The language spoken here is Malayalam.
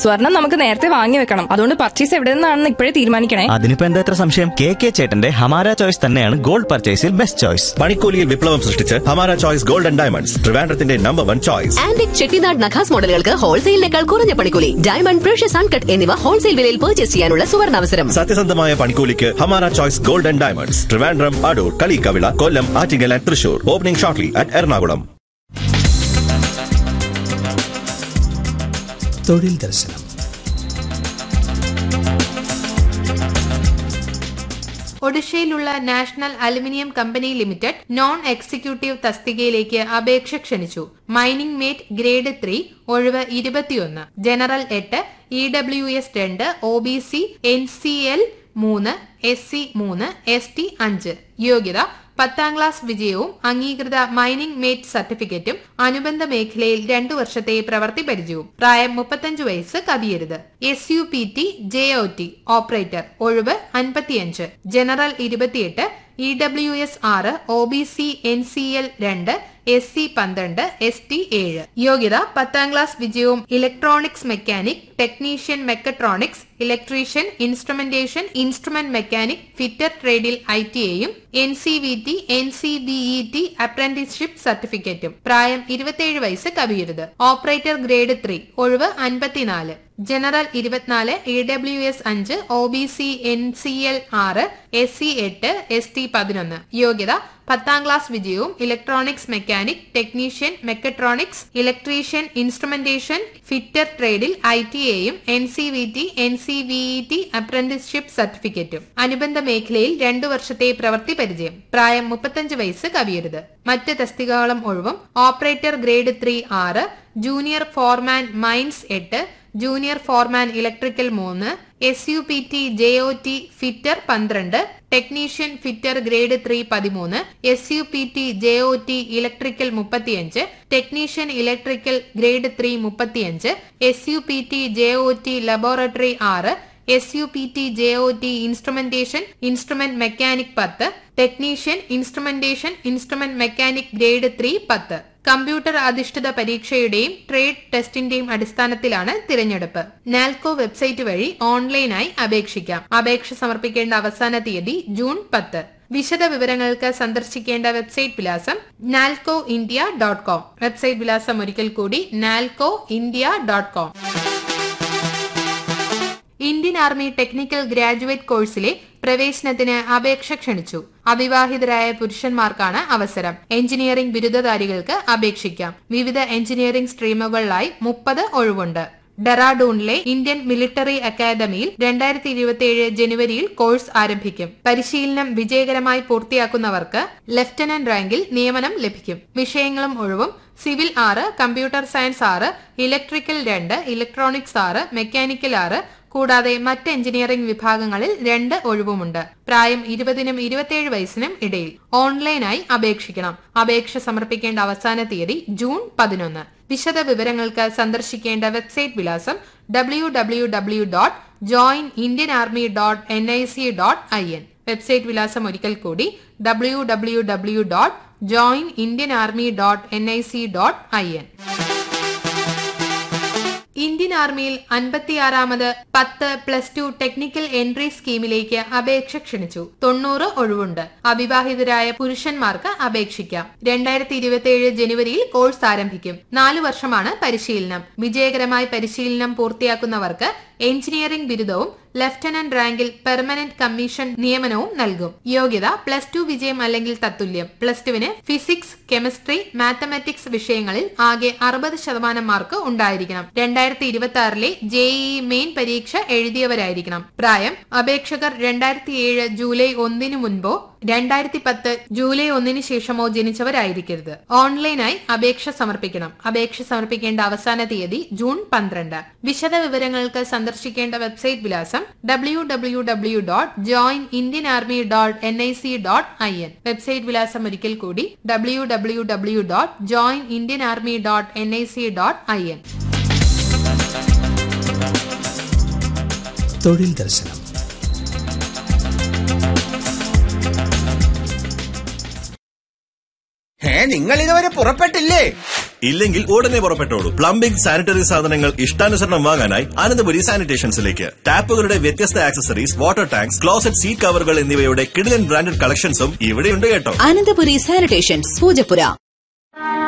സ്വർണം നമുക്ക് നേരത്തെ വാങ്ങി വെക്കണം അതുകൊണ്ട് പർച്ചേസ് എവിടെ നിന്നാണെന്ന് ഇപ്പോഴേ തീരുമാനിക്കണേ അതിനിപ്പോ എന്താ ഇത്ര സംശയം കെ കെ ചേട്ടന്റെ ഹമാര ചോയ്സ് തന്നെയാണ് ഗോൾഡ് പർച്ചേസിൽ ബെസ്റ്റ് ചോയ്സ് പണിക്കൂലിയിൽ വിപ്ലവം സൃഷ്ടിച്ച് Hamara choice gold and diamonds ട്രിവാൻഡ്രത്തിന്റെ number one choice antique Chettinad നഖാസ് മോഡലുകൾക്ക് ഹോൾസെയിലിനേക്കാൾ കുറഞ്ഞ പണിക്കൂലി ഡയമണ്ട് പ്രഷ്യസ് അൺകട്ട് എന്നിവ ഹോൾസെയിൽ വിലയിൽ പർച്ചേസ് ചെയ്യാനുള്ള സുവർണാവസരം സത്യസന്ധമായ പണിക്കൂലിക്ക് Hamara choice gold and diamonds Trivandrum Adoor Kaliyikkavila Kollam Attingal and Thrissur opening shortly at Ernakulam തൊഴിൽ ദർശനം ഒഡീഷയിലുള്ള national aluminium company limited non executive തസ്തികയിലേക്ക് അപേക്ഷ ക്ഷണിച്ചു മൈനിംഗ് മേറ്റ് ഗ്രേഡ് ത്രീ ഒഴിവ് ഇരുപത്തിയൊന്ന് ജനറൽ എട്ട് ഇ ഡബ്ല്യു എസ് രണ്ട് O B C N C L മൂന്ന് എസ് സി മൂന്ന് എസ് ടി അഞ്ച് യോഗ്യത പത്താം ക്ലാസ് വിജയവും അംഗീകൃത മൈനിംഗ് മേറ്റ് സർട്ടിഫിക്കറ്റും അനുബന്ധ മേഖലയിൽ രണ്ടു വർഷത്തെ പ്രവൃത്തി പരിചയവും പ്രായം മുപ്പത്തഞ്ച് വയസ്സ് കവിയരുത് S U P T J O T operator ഒഴിവ് അൻപത്തിയഞ്ച് ജനറൽ ഇരുപത്തിയെട്ട് ഇ ഡബ്ല്യു എസ് ആറ് O B C N C L രണ്ട് എസ് സി പന്ത്രണ്ട് എസ് ടി ഏഴ് യോഗ്യത പത്താം ക്ലാസ് വിജയവും electronics mechanic technician mechatronics electrician instrumentation instrument mechanic fitter ട്രേഡിൽ ഐ ടി എയും N C V T N C V E T apprenticeship സർട്ടിഫിക്കറ്റും പ്രായം ഇരുപത്തിയേഴ് വയസ്സ് കവിയരുത് ഓപ്പറേറ്റർ ഗ്രേഡ് ത്രീ ഒഴിവ് അൻപത്തിനാല് ജനറൽ ഇരുപത്തിനാല് ഇ ഡബ്ല്യു എസ് അഞ്ച് O B C N C L ആറ് എസ് സി എട്ട് എസ് ടി പതിനൊന്ന് യോഗ്യത പത്താം ക്ലാസ് വിജയവും electronics mechanic technician mechatronics electrician instrumentation fitter ട്രേഡിൽ ഐ ടി എയും N C V T N C V E T apprenticeship സർട്ടിഫിക്കറ്റും അനുബന്ധ മേഖലയിൽ രണ്ടു വർഷത്തെ പ്രവൃത്തി പരിചയം പ്രായം മുപ്പത്തഞ്ച് വയസ്സ് കവിയരുത് മറ്റ് തസ്തികകളും ഒഴിവും ഓപ്പറേറ്റർ ഗ്രേഡ് ത്രീ ആറ് ജൂനിയർ ഫോർമാൻ മൈൻസ് എട്ട് ജൂനിയർ ഫോർമാൻ ഇലക്ട്രിക്കൽ മൂന്ന് S U P T J O T fitter പന്ത്രണ്ട് ടെക്നീഷ്യൻ ഫിറ്റർ ഗ്രേഡ് ത്രീ പതിമൂന്ന് S U P T J O T electrical മുപ്പത്തിയഞ്ച് ടെക്നീഷ്യൻ ഇലക്ട്രിക്കൽ ഗ്രേഡ് ത്രീ മുപ്പത്തിയഞ്ച് S U P T J O T laboratory ആറ് S U P T J O T instrumentation instrument mechanic പത്ത് technician instrumentation instrument mechanic grade three പത്ത് കമ്പ്യൂട്ടർ അധിഷ്ഠിത പരീക്ഷയുടെയും ട്രേഡ് ടെസ്റ്റിന്റെയും അടിസ്ഥാനത്തിലാണ് തിരഞ്ഞെടുപ്പ് നാൽകോ വെബ്സൈറ്റ് വഴി ഓൺലൈനായി അപേക്ഷിക്കാം അപേക്ഷ സമർപ്പിക്കേണ്ട അവസാന തീയതി ജൂൺ പത്ത് വിശദ വിവരങ്ങൾക്ക് സന്ദർശിക്കേണ്ട വെബ്സൈറ്റ് വിലാസം Nalco India dot com website വിലാസം ഒരിക്കൽ കൂടി Nalco India dot com Indian army technical graduate കോഴ്സിലെ പ്രവേശനത്തിന് അപേക്ഷ ക്ഷണിച്ചു അവിവാഹിതരായ പുരുഷന്മാർക്കാണ് അവസരം എഞ്ചിനീയറിംഗ് ബിരുദധാരികൾക്ക് അപേക്ഷിക്കാം വിവിധ എഞ്ചിനീയറിംഗ് സ്ട്രീമുകളിലായി മുപ്പത് ഒഴിവുണ്ട് ഡെറാഡൂണിലെ ഇന്ത്യൻ മിലിറ്ററി അക്കാദമിയിൽ രണ്ടായിരത്തി ഇരുപത്തിയേഴ് ജനുവരിയിൽ കോഴ്സ് ആരംഭിക്കും പരിശീലനം വിജയകരമായി പൂർത്തിയാക്കുന്നവർക്ക് ലഫ്റ്റനന്റ് റാങ്കിൽ നിയമനം ലഭിക്കും വിഷയങ്ങളും ഒഴിവും സിവിൽ ആറ് കമ്പ്യൂട്ടർ സയൻസ് ആറ് ഇലക്ട്രിക്കൽ രണ്ട് ഇലക്ട്രോണിക്സ് ആറ് മെക്കാനിക്കൽ ആറ് കൂടാതെ മറ്റ് എഞ്ചിനീയറിംഗ് വിഭാഗങ്ങളിൽ രണ്ട് ഒഴിവുമുണ്ട് പ്രായം ഇരുപതിനും ഇരുപത്തിയേഴ് വയസ്സിനും ഇടയിൽ ഓൺലൈനായി അപേക്ഷിക്കണം അപേക്ഷ സമർപ്പിക്കേണ്ട അവസാന തീയതി ജൂൺ പതിനൊന്ന് വിശദ വിവരങ്ങൾക്ക് സന്ദർശിക്കേണ്ട വെബ്സൈറ്റ് വിലാസം W W W dot join Indian army dot N I C dot I N website വിലാസം ഒരിക്കൽ കൂടി W W W dot join Indian army dot N I C dot I N Indian ആർമിയിൽ അൻപത്തിയാറാമത് പത്ത് പ്ലസ് ടു ടെക്നിക്കൽ എൻട്രി സ്കീമിലേക്ക് അപേക്ഷ ക്ഷണിച്ചു തൊണ്ണൂറ് ഒഴിവുണ്ട് അവിവാഹിതരായ പുരുഷന്മാർക്ക് അപേക്ഷിക്കാം രണ്ടായിരത്തി ഇരുപത്തിയേഴ് ജനുവരിയിൽ കോഴ്സ് ആരംഭിക്കും നാലു വർഷമാണ് പരിശീലനം വിജയകരമായി പരിശീലനം പൂർത്തിയാക്കുന്നവർക്ക് എഞ്ചിനീയറിംഗ് ബിരുദവും ലഫ്റ്റനന്റ് റാങ്കിൽ പെർമനന്റ് കമ്മീഷൻ നിയമനവും നൽകും യോഗ്യത പ്ലസ് ടു വിജയം അല്ലെങ്കിൽ തത്തുല്യം പ്ലസ് ടുവിന് ഫിസിക്സ് കെമിസ്ട്രി മാത്തമാറ്റിക്സ് വിഷയങ്ങളിൽ ആകെ അറുപത് ശതമാനം മാർക്ക് ഉണ്ടായിരിക്കണം രണ്ടായിരത്തി ഇരുപത്തി ആറിലെ ജെഇഇ മെയിൻ പരീക്ഷ എഴുതിയവരായിരിക്കണം പ്രായം അപേക്ഷകർ രണ്ടായിരത്തി ഏഴ് ജൂലൈ ഒന്നിനു മുൻപോ രണ്ടായിരത്തി പത്ത് ജൂലൈ ഒന്നിന് ശേഷമോ ജനിച്ചവരായിരിക്കരുത് ഓൺലൈനായി അപേക്ഷ സമർപ്പിക്കണം അപേക്ഷ സമർപ്പിക്കേണ്ട അവസാന തീയതി ജൂൺ പന്ത്രണ്ട് വിശദ വിവരങ്ങൾക്ക് സന്ദർശിക്കേണ്ട വെബ്സൈറ്റ് വിലാസം W W W dot join Indian army dot N I C dot I N website വിലാസം ഒരിക്കൽ കൂടി W W W dot join Indian army dot N I C dot I N തൊഴിൽ ദർശനം ഏ നിങ്ങൾ ഇതുവരെ പുറപ്പെട്ടില്ലേ ഇല്ലെങ്കിൽ ഉടനെ പുറപ്പെട്ടോളൂ പ്ലംബിംഗ് സാനിറ്ററി സാധനങ്ങൾ ഇഷ്ടാനുസരണം വാങ്ങാനായി അനന്തപുരി സാനിറ്റേഷൻസിലേക്ക് ടാപ്പുകളുടെ വ്യത്യസ്ത accessories water tanks closet seat കവറുകൾ എന്നിവയുടെ കിടിലൻ ബ്രാൻഡഡ് കളക്ഷൻസും ഇവിടെയുണ്ട് കേട്ടോ അനന്തപുരി സാനിറ്റേഷൻസ് പൂജപ്പുര